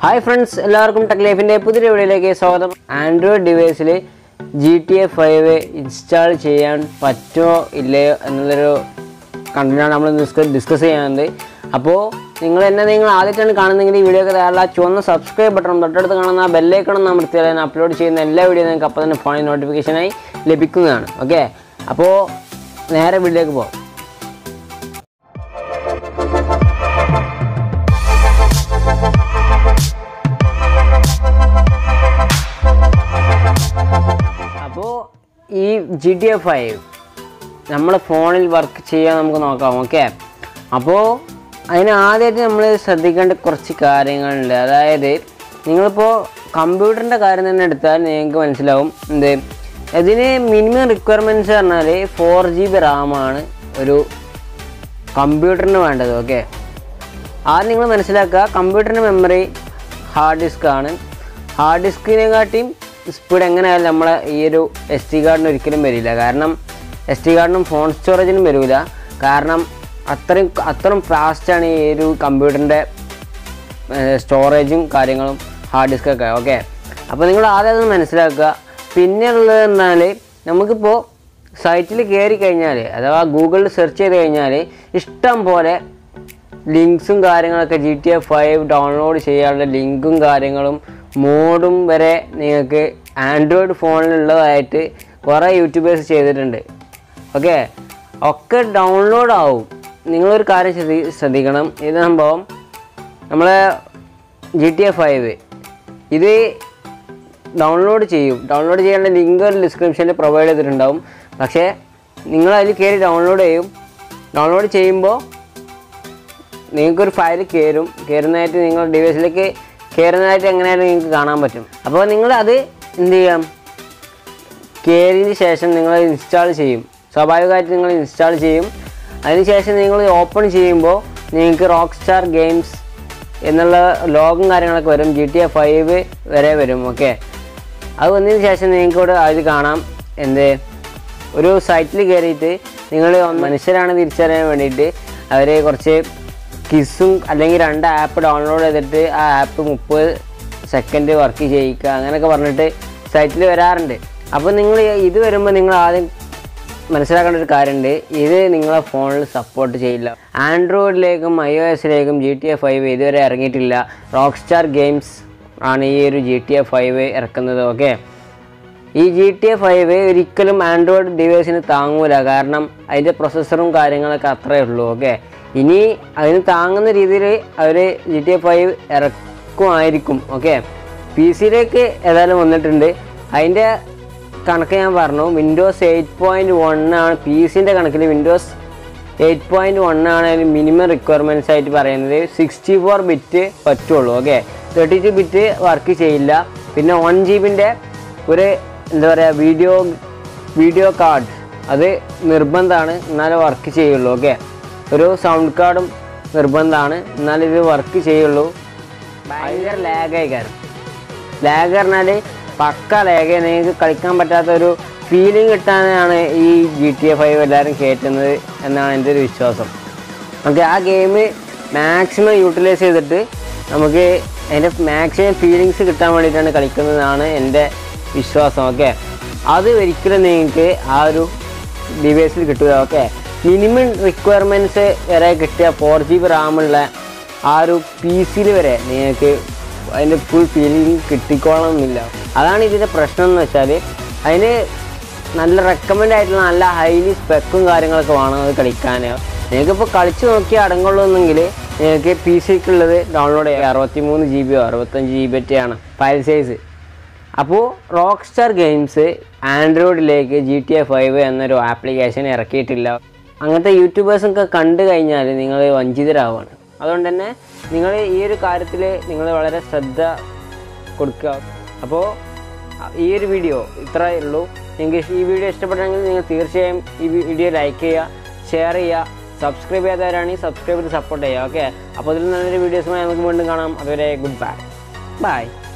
hi friends എല്ലാവർക്കും tech ലൈഫിൻ്റെ പുതിയ വീഡിയോയിലേക്ക് സ്വാഗതം ആൻഡ്രോയിഡ് ഡിവൈസിൽ G T A five install ചെയ്യാൻ പറ്റുമോ ഇല്ലയോ എന്നുള്ളൊരു കണ്ടന്റാണ് നമ്മൾ ഡിസ്കസ് ചെയ്യാനുണ്ട് അപ്പോൾ നിങ്ങൾ എന്നെ നിങ്ങൾ ആദ്യമായിട്ടാണ് കാണുന്നതെങ്കിൽ ഈ വീഡിയോ തയ്യാറുള്ള ചുവന്ന സബ്സ്ക്രൈബ് ബട്ടൺ തൊട്ടടുത്ത് കാണുന്ന ബെല്ലൈക്കണം അമർത്തിയാൽ ഞാൻ അപ്ലോഡ് ചെയ്യുന്ന എല്ലാ വീഡിയോ നിങ്ങൾക്ക് അപ്പോൾ തന്നെ ഫോണിൽ നോട്ടിഫിക്കേഷനായി ലഭിക്കുന്നതാണ് ഓക്കെ അപ്പോൾ നേരെ വീഡിയോയിലേക്ക് പോകാം അപ്പോൾ ഈ ജി ടി എഫ് ഫൈവ് നമ്മൾ ഫോണിൽ വർക്ക് ചെയ്യാൻ നമുക്ക് നോക്കാം ഓക്കെ അപ്പോൾ അതിന് ആദ്യമായിട്ട് നമ്മൾ ശ്രദ്ധിക്കേണ്ട കുറച്ച് കാര്യങ്ങളുണ്ട് അതായത് നിങ്ങളിപ്പോൾ കമ്പ്യൂട്ടറിൻ്റെ കാര്യം തന്നെ എടുത്താൽ നിങ്ങൾക്ക് മനസ്സിലാവും എന്ത് ഇതിന് മിനിമം റിക്വയർമെൻറ്റ്സ് പറഞ്ഞാൽ ഫോർ ജി ബി റാമാണ് ഒരു കമ്പ്യൂട്ടറിന് വേണ്ടത് ഓക്കെ ആദ്യം നിങ്ങൾ മനസ്സിലാക്കുക കമ്പ്യൂട്ടറിൻ്റെ മെമ്മറി ഹാർഡ് ഡിസ്ക് ആണ് ഹാർഡ് ഡിസ്കിനെക്കാട്ടിയും സ്പീഡ് എങ്ങനെയായാലും നമ്മളെ ഈ ഒരു എസ് ടി കാർഡിന് ഒരിക്കലും വരില്ല കാരണം എസ് ടി കാർഡിനും ഫോൺ സ്റ്റോറേജിനും വരില്ല കാരണം അത്രയും അത്രയും ഫാസ്റ്റാണ് ഈ ഒരു കമ്പ്യൂട്ടറിൻ്റെ സ്റ്റോറേജും കാര്യങ്ങളും ഹാർഡ് ഡിസ്കൊക്കെ ഓക്കെ അപ്പോൾ നിങ്ങൾ ആദ്യം അത് മനസ്സിലാക്കുക പിന്നെ ഉള്ളത് എന്നാൽ നമുക്കിപ്പോൾ സൈറ്റിൽ കയറി കഴിഞ്ഞാൽ അഥവാ ഗൂഗിളിൽ സെർച്ച് ചെയ്ത് കഴിഞ്ഞാൽ ഇഷ്ടം പോലെ ലിങ്ക്സും കാര്യങ്ങളൊക്കെ G T F five download ചെയ്യാനുള്ള ലിങ്കും കാര്യങ്ങളും മോഡും വരെ നിങ്ങൾക്ക് ആൻഡ്രോയിഡ് ഫോണിലുള്ളതായിട്ട് കുറേ യൂട്യൂബേഴ്സ് ചെയ്തിട്ടുണ്ട് ഓക്കെ ഒക്കെ ഡൗൺലോഡ് ആവും നിങ്ങളൊരു കാര്യം ശ്രദ്ധി ശ്രദ്ധിക്കണം ഇത് സംഭവം നമ്മളെ ജി ടി എഫ് ഫൈവ് ഇത് ഡൗൺലോഡ് ചെയ്യും ഡൗൺലോഡ് ചെയ്യേണ്ട ലിങ്ക് ഒരു ഡിസ്ക്രിപ്ഷനിൽ പ്രൊവൈഡ് ചെയ്തിട്ടുണ്ടാവും പക്ഷേ നിങ്ങൾ അതിൽ കയറി ഡൗൺലോഡ് ചെയ്യും ഡൗൺലോഡ് ചെയ്യുമ്പോൾ നിങ്ങൾക്കൊരു ഫയൽ കയറും കയറുന്നതായിട്ട് നിങ്ങൾ ഡിവൈസിലേക്ക് കയറുന്നതായിട്ട് എങ്ങനെയായിട്ട് നിങ്ങൾക്ക് കാണാൻ പറ്റും അപ്പോൾ നിങ്ങൾ അത് എന്ത് ചെയ്യാം കയറിയതിന് ശേഷം നിങ്ങൾ ഇൻസ്റ്റാൾ ചെയ്യും സ്വാഭാവികമായിട്ട് നിങ്ങൾ ഇൻസ്റ്റാൾ ചെയ്യും അതിനുശേഷം നിങ്ങൾ ഓപ്പൺ ചെയ്യുമ്പോൾ നിങ്ങൾക്ക് റോക്ക് സ്റ്റാർ ഗെയിംസ് എന്നുള്ള ലോഗും കാര്യങ്ങളൊക്കെ വരും ജി ടി എ ഫൈവ് വരെ വരും ഓക്കെ അത് വന്നതിന് ശേഷം നിങ്ങൾക്ക് ഇവിടെ അതിൽ കാണാം എന്ത് ഒരു സൈറ്റിൽ കയറിയിട്ട് നിങ്ങൾ മനുഷ്യരാണ് തിരിച്ചറിയാൻ വേണ്ടിയിട്ട് അവർ കുറച്ച് കിസ്സും അല്ലെങ്കിൽ രണ്ട് ആപ്പ് ഡൗൺലോഡ് ചെയ്തിട്ട് ആ ആപ്പ് മുപ്പത് സെക്കൻഡ് വർക്ക് ചെയ്യിക്കുക അങ്ങനെയൊക്കെ പറഞ്ഞിട്ട് സൈറ്റിൽ വരാറുണ്ട് അപ്പോൾ നിങ്ങൾ ഇത് വരുമ്പോൾ നിങ്ങൾ ആദ്യം മനസ്സിലാക്കേണ്ട ഒരു കാര്യമുണ്ട് ഇത് നിങ്ങളെ ഫോണിൽ സപ്പോർട്ട് ചെയ്യില്ല ആൻഡ്രോയിഡിലേക്കും ഐ ഒ എസിലേക്കും ജി ടി എ ഫൈവ് ഇതുവരെ ഇറങ്ങിയിട്ടില്ല റോക്ക് സ്റ്റാർ ഗെയിംസ് ആണ് ഈ ഒരു ജി ടി എ ഫൈവ് ഇറക്കുന്നത് ഓക്കെ ഈ ജി ടി എ ഫൈവ് ഒരിക്കലും ആൻഡ്രോയിഡ് ഡിവൈസിന് താങ്ങൂല കാരണം അതിൻ്റെ പ്രൊസസ്സറും കാര്യങ്ങളൊക്കെ അത്രയേ ഉള്ളൂ ഓക്കെ ഇനി അതിന് താങ്ങുന്ന രീതിയിൽ അവർ ജി ടി എ ഫൈവ് ഇറക്കുമായിരിക്കും ഓക്കെ പി സിയിലേക്ക് ഏതായാലും വന്നിട്ടുണ്ട് അതിൻ്റെ കണക്ക് ഞാൻ പറഞ്ഞു വിൻഡോസ് എയ്റ്റ് പോയിൻറ്റ് വൺ ആണ് പി സിൻ്റെ കണക്കിൽ വിൻഡോസ് എയ്റ്റ് പോയിൻറ്റ് വൺ ആണ് അതിന് മിനിമം റിക്വയർമെൻറ്റ്സ് ആയിട്ട് പറയുന്നത് സിക്സ്റ്റി ഫോർ ബിറ്റ് പറ്റുള്ളൂ okay thirty two bit work ചെയ്യില്ല പിന്നെ വൺ ജി ബിൻ്റെ ഒരു എന്താ പറയുക വീഡിയോ വീഡിയോ കാർഡ് അത് നിർബന്ധമാണ് എന്നാലേ വർക്ക് ചെയ്യുള്ളൂ ഓക്കെ ഒരു സൗണ്ട് കാർഡും നിർബന്ധമാണ് എന്നാലും ഇത് വർക്ക് ചെയ്യുള്ളൂ ഭയങ്കര ലാഗായി കാരണം ലാഗ് പറഞ്ഞാൽ പക്ക ലാഗ് നിങ്ങൾക്ക് കളിക്കാൻ പറ്റാത്ത ഒരു ഫീലിംഗ് കിട്ടാനാണ് ഈ ജി ടി എ ഫൈവ് എല്ലാവരും കയറ്റുന്നത് എന്നാണ് എൻ്റെ ഒരു വിശ്വാസം ഓക്കെ ആ ഗെയിം മാക്സിമം യൂട്ടിലൈസ് ചെയ്തിട്ട് നമുക്ക് അതിൻ്റെ മാക്സിമം ഫീലിങ്സ് കിട്ടാൻ വേണ്ടിയിട്ടാണ് കളിക്കുന്നതാണ് എൻ്റെ വിശ്വാസം ഓക്കെ അത് ഒരിക്കലും നിങ്ങൾക്ക് ആ ഒരു ഡിവൈസിൽ കിട്ടുക ഓക്കെ മിനിമം റിക്വയർമെൻറ്റ്സ് വരെ കിട്ടിയ ഫോർ ജി ബി റാമുള്ള ആ ഒരു പി സിയിൽ വരെ നിങ്ങൾക്ക് അതിൻ്റെ ഫുൾ ഫീലിംഗ് കിട്ടിക്കോളണമെന്നില്ല അതാണ് ഇതിൻ്റെ പ്രശ്നം എന്ന് വെച്ചാൽ അതിന് നല്ല റെക്കമെൻഡ് ആയിട്ടുള്ള നല്ല ഹൈലി സ്പെക്കും കാര്യങ്ങളൊക്കെ വേണം അത് കളിക്കാൻ നിങ്ങൾക്കിപ്പോൾ കളിച്ച് നോക്കി അടങ്ങുള്ളൂന്നെങ്കിൽ നിങ്ങൾക്ക് പി സിക്കുള്ളത് ഡൗൺലോഡ് ചെയ്യാം അറുപത്തി മൂന്ന് ജി ബിയോ അറുപത്തഞ്ച് ജി ബി ഒക്കെയാണ് ഫയൽ സൈസ് അപ്പോൾ റോക്ക് സ്റ്റാർ ഗെയിംസ് ആൻഡ്രോയിഡിലേക്ക് ജി ടി എ ഫൈവ് എന്നൊരു ആപ്ലിക്കേഷൻ ഇറക്കിയിട്ടില്ല അങ്ങനത്തെ യൂട്യൂബേഴ്സൊക്കെ കണ്ടു കഴിഞ്ഞാൽ നിങ്ങൾ വഞ്ചിതരാവുകയാണ് അതുകൊണ്ട് തന്നെ നിങ്ങൾ ഈ ഒരു കാര്യത്തിൽ നിങ്ങൾ വളരെ ശ്രദ്ധ കൊടുക്കുക അപ്പോൾ ഈ ഒരു വീഡിയോ ഇത്രയേ ഉള്ളൂ നിങ്ങൾക്ക് ഈ വീഡിയോ ഇഷ്ടപ്പെട്ടെങ്കിൽ നിങ്ങൾ തീർച്ചയായും ഈ വീഡിയോ ലൈക്ക് ചെയ്യുക ഷെയർ ചെയ്യുക സബ്സ്ക്രൈബ് ചെയ്യാത്തവരാണെങ്കിൽ സബ്സ്ക്രൈബ് ചെയ്ത് സപ്പോർട്ട് ചെയ്യുക ഓക്കെ അപ്പോൾ ഇതിൽ നല്ലൊരു വീഡിയോസുമായി നമുക്ക് വീണ്ടും കാണാം അതുവരെ ഗുഡ് ബൈ ബൈ